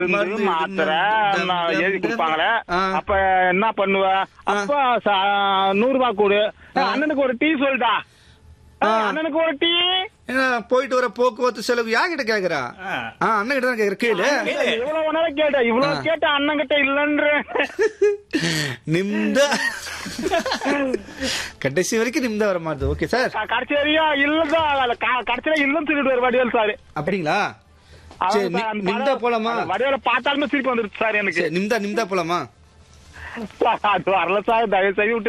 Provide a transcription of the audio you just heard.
மருந்து, மருந்து மாத்திரை டம், நான் டம், எழுதி டம். கொடுப்பாங்களே ஆ. அப்ப என்ன பண்ணுவ அப்ப ச- நூறு ரூபாய் கொடு அண்ணனுக்கு ஒரு டீ சொல்லிட்டா அண்ணனுக்கு ஒரு டீ ஏன்னா போயிட்டு வர போக்குவரத்து செலவு யார்கிட்ட கேக்குறா ஆ. ஆ அண்ணன் கிட்ட தான் கேக்குற கேளு இவ்வளவு நேரம் கேட்ட இவ்வளவு கேட்ட அண்ணன் கிட்ட இல்லன்ற நிம்த கடைசி வரைக்கும் நிம்த வர மாட்டேது ஓகே சார் கடைசி வரையும் இல்லதான் க- கடைசியில இல்லம் சொல்லிட்டு ஒரு வடிவேல் சார் அப்படிங்களா சரி நி- நிம்தா போலாமா வடிவேல பார்த்தாலுமே சிரிப்பு வந்துருச்சு சார் எனக்கு சரி நிம்தா நிம்தா போலாமா அது வரல சார் தயவு செய்து விட்டு